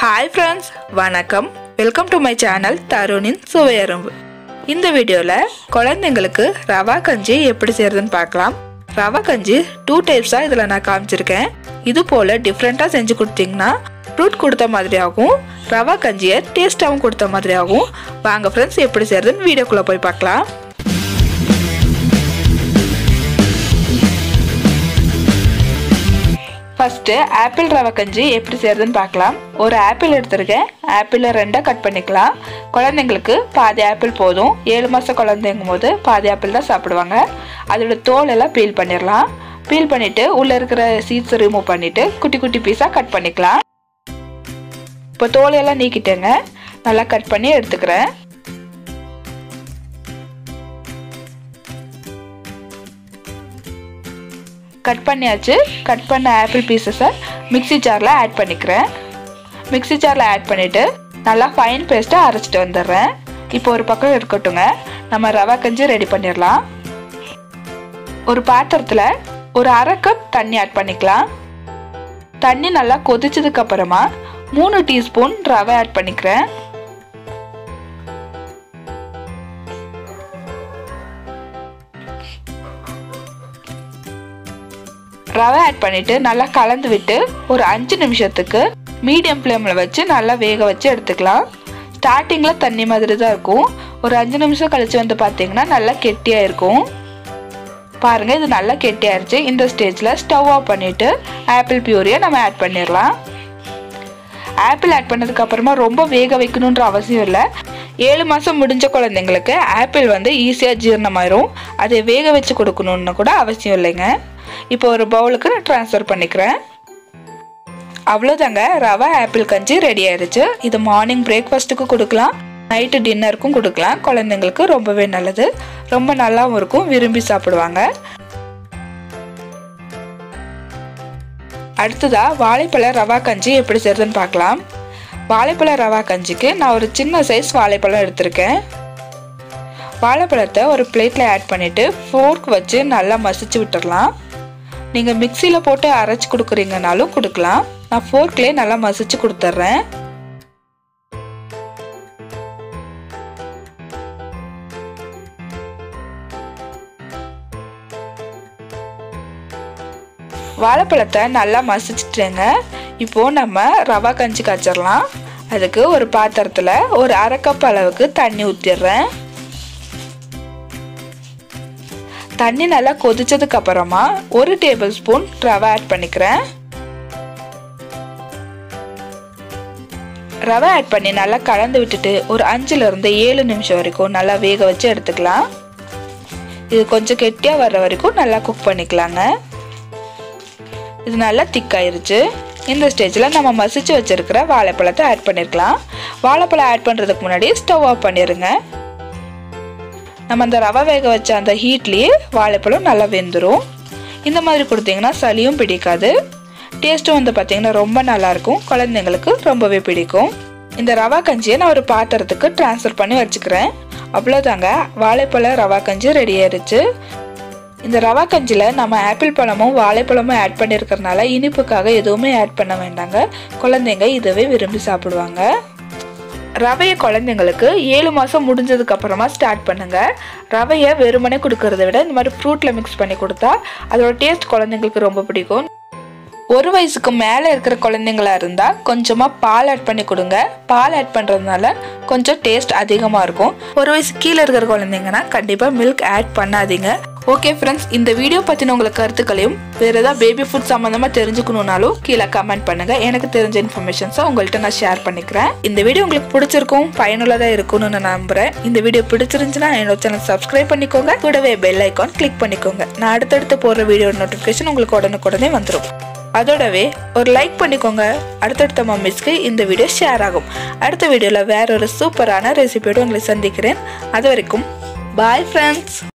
hi friends வணக்கம் welcome to my channel தருணின் சுவையரும்பு இந்த வீடியோவில் குழந்தைங்களுக்கு ரவா கஞ்சி எப்படி செய்யறதுன்னு பார்க்கலாம் ரவா கஞ்சி டூ டைப்ஸாக இதில் நான் காமிச்சிருக்கேன் இது போல் டிஃப்ரெண்ட்டாக செஞ்சு கொடுத்தீங்கன்னா ஃப்ரூட் கொடுத்த மாதிரி ஆகும் ரவா கஞ்சியை டேஸ்ட்டாகவும் கொடுத்த மாதிரி ஆகும் வாங்க ஃப்ரெண்ட்ஸ் எப்படி செய்யறதுன்னு வீடியோக்குள்ளே போய் பார்க்கலாம் ஃபஸ்ட்டு ஆப்பிள் ரவை கஞ்சி எப்படி செய்யறதுன்னு பார்க்கலாம் ஒரு ஆப்பிள் எடுத்திருக்கேன் ஆப்பிளை ரெண்டாக கட் பண்ணிக்கலாம் குழந்தைங்களுக்கு பாதி ஆப்பிள் போதும் ஏழு மாதம் குழந்தைங்கும் போது பாதி ஆப்பிள் தான் சாப்பிடுவாங்க அதோட தோல் எல்லாம் பீல் பண்ணிடலாம் பீல் பண்ணிவிட்டு உள்ளே இருக்கிற சீட்ஸ் ரிமூவ் பண்ணிவிட்டு குட்டி குட்டி பீஸாக கட் பண்ணிக்கலாம் இப்போ தோலையெல்லாம் நீக்கிட்டேங்க நல்லா கட் பண்ணி எடுத்துக்கிறேன் கட் பண்ணியாச்சு கட் பண்ண ஆப்பிள் பீசஸை மிக்ஸி ஜாரில் ஆட் பண்ணிக்கிறேன் மிக்ஸி ஜாரில் ஆட் பண்ணிவிட்டு நல்லா ஃபைன் பேஸ்ட்டாக அரைச்சிட்டு வந்துடுறேன் இப்போ ஒரு பக்கம் இருக்கட்டுங்க நம்ம ரவா கஞ்சி ரெடி பண்ணிடலாம் ஒரு பாத்திரத்தில் ஒரு அரை கப் தண்ணி ஆட் பண்ணிக்கலாம் தண்ணி நல்லா கொதிச்சதுக்கு அப்புறமா மூணு டீஸ்பூன் ரவை ஆட் பண்ணிக்கிறேன் ரவை ஆட் பண்ணிட்டு நல்லா கலந்து விட்டு ஒரு அஞ்சு நிமிஷத்துக்கு மீடியம் ஃப்ளேமில் வச்சு நல்லா வேக வச்சு எடுத்துக்கலாம் ஸ்டார்டிங்கில் தண்ணி மாதிரி தான் இருக்கும் ஒரு அஞ்சு நிமிஷம் கழிச்சு வந்து பார்த்தீங்கன்னா நல்லா கெட்டியாக இருக்கும் பாருங்கள் இது நல்லா கெட்டியாயிருச்சு இந்த ஸ்டேஜில் ஸ்டவ் ஆஃப் பண்ணிவிட்டு ஆப்பிள் பியூரியை நம்ம ஆட் பண்ணிடலாம் ஆப்பிள் ஆட் பண்ணதுக்கு அப்புறமா ரொம்ப வேக வைக்கணுன்ற அவசியம் இல்லை ஏழு மாதம் முடிஞ்ச குழந்தைங்களுக்கு ஆப்பிள் வந்து ஈஸியாக ஜீரணமாயிரும் அதை வேக வச்சு கொடுக்கணுன்னு கூட அவசியம் இல்லைங்க இப்போ ஒரு பவுலுக்கு நான் ட்ரான்ஸ்ஃபர் பண்ணிக்கிறேன் அவ்வளோதாங்க ரவா ஆப்பிள் கஞ்சி ரெடி ஆயிடுச்சு இது மார்னிங் பிரேக்ஃபாஸ்ட்டுக்கு கொடுக்கலாம் நைட்டு டின்னருக்கும் கொடுக்கலாம் குழந்தைங்களுக்கு ரொம்பவே நல்லது ரொம்ப நல்லாவும் இருக்கும் விரும்பி சாப்பிடுவாங்க அடுத்ததா வாழைப்பழ ரவா கஞ்சி எப்படி செய்யறதுன்னு பார்க்கலாம் வாழைப்பழ ரவா கஞ்சிக்கு நான் ஒரு சின்ன சைஸ் வாழைப்பழம் எடுத்திருக்கேன் வாழைப்பழத்தை ஒரு பிளேட்டில் ஆட் பண்ணிவிட்டு ஃபோர்க் வச்சு நல்லா மசிச்சு விட்டுடலாம் நீங்கள் மிக்சியில் போட்டு அரைச்சி கொடுக்குறீங்கனாலும் கொடுக்கலாம் நான் ஃபோர்க்லேயே நல்லா மசிச்சு கொடுத்துட்றேன் வாழைப்பழத்தை நல்லா மசிச்சுட்டேங்க இப்போது நம்ம ரவா கஞ்சி காய்ச்சிடலாம் அதுக்கு ஒரு பாத்திரத்தில் ஒரு அரை கப் அளவுக்கு தண்ணி ஊற்றிடுறேன் தண்ணி நல்லா கொதிச்சதுக்கு அப்புறமா ஒரு டேபிள் ஸ்பூன் ரவை ஆட் பண்ணிக்கிறேன் ரவை ஆட் பண்ணி நல்லா கலந்து விட்டுட்டு ஒரு அஞ்சுல இருந்து ஏழு நிமிஷம் வரைக்கும் நல்லா வேக வச்சு எடுத்துக்கலாம் இது கொஞ்சம் கெட்டியாக வர்ற வரைக்கும் நல்லா குக் பண்ணிக்கலாங்க இது நல்லா திக்காயிருச்சு இந்த ஸ்டேஜில் நம்ம மசிச்சு வச்சுருக்கிற வாழைப்பழத்தை ஆட் பண்ணியிருக்கலாம் வாழைப்பழம் ஆட் பண்ணுறதுக்கு முன்னாடி ஸ்டவ் ஆஃப் பண்ணிடுங்க நம்ம அந்த ரவை வேக வச்ச அந்த ஹீட்லேயே வாழைப்பழம் நல்லா வெந்துடும் இந்த மாதிரி கொடுத்தீங்கன்னா சளியும் பிடிக்காது டேஸ்ட்டும் வந்து பார்த்திங்கன்னா ரொம்ப நல்லாயிருக்கும் குழந்தைங்களுக்கு ரொம்பவே பிடிக்கும் இந்த ரவா கஞ்சியை நான் ஒரு பாத்திரத்துக்கு ட்ரான்ஸ்ஃபர் பண்ணி வச்சுக்கிறேன் அவ்வளோதாங்க வாழைப்பழ ரவா கஞ்சி ரெடி ஆயிடுச்சு இந்த ரவா கஞ்சியில் நம்ம ஆப்பிள் பழமும் வாழைப்பழமும் ஆட் பண்ணியிருக்கறனால இனிப்புக்காக எதுவுமே ஆட் பண்ண வேண்டாங்க குழந்தைங்க இதவே விரும்பி சாப்பிடுவாங்க ரவையை குழந்தைங்களுக்கு ஏழு மாதம் முடிஞ்சதுக்கு அப்புறமா ஸ்டார்ட் பண்ணுங்க ரவையை வெறுமனே கொடுக்கறத விட இந்த மாதிரி ஃப்ரூட்டில் மிக்ஸ் பண்ணி கொடுத்தா அதோட டேஸ்ட் குழந்தைங்களுக்கு ரொம்ப பிடிக்கும் ஒரு வயசுக்கு மேலே இருக்கிற குழந்தைங்களா இருந்தால் கொஞ்சமாக பால் ஆட் பண்ணி கொடுங்க பால் ஆட் பண்ணுறதுனால கொஞ்சம் டேஸ்ட் அதிகமாக இருக்கும் ஒரு வயசு கீழே இருக்கிற குழந்தைங்கன்னா கண்டிப்பாக மில்க் ஆட் பண்ணாதீங்க ஓகே ஃப்ரெண்ட்ஸ் இந்த வீடியோ பற்றின உங்களுக்கு கருத்துக்களையும் வேறு ஏதாவது பேபி ஃபுட் சம்மந்தமாக தெரிஞ்சுக்கணுன்னாலும் கீழே கமெண்ட் பண்ணுங்கள் எனக்கு தெரிஞ்ச இன்ஃபர்மேஷன்ஸை உங்கள்கிட்ட நான் ஷேர் பண்ணிக்கிறேன் இந்த வீடியோ உங்களுக்கு பிடிச்சிருக்கும் பயனுள்ளதாக இருக்கும்னு நான் நம்புகிறேன் இந்த வீடியோ பிடிச்சிருந்துச்சுன்னா என்னோட சேனல் சப்ஸ்கிரைப் பண்ணிக்கோங்க கூடவே பெல் ஐக்கான் கிளிக் பண்ணிக்கோங்க நான் அடுத்தடுத்து போடுற வீடியோ நோட்டிஃபிகேஷன் உங்களுக்கு உடனுக்குடனே வந்துடும் அதோடவே ஒரு லைக் பண்ணிக்கோங்க அடுத்தடுத்த மம்மிஸ்க்கு இந்த வீடியோ ஷேர் ஆகும் அடுத்த வீடியோவில் வேற ஒரு சூப்பரான ரெசிபியோடு உங்களை சந்திக்கிறேன் அது வரைக்கும் பாய் ஃப்ரெண்ட்ஸ்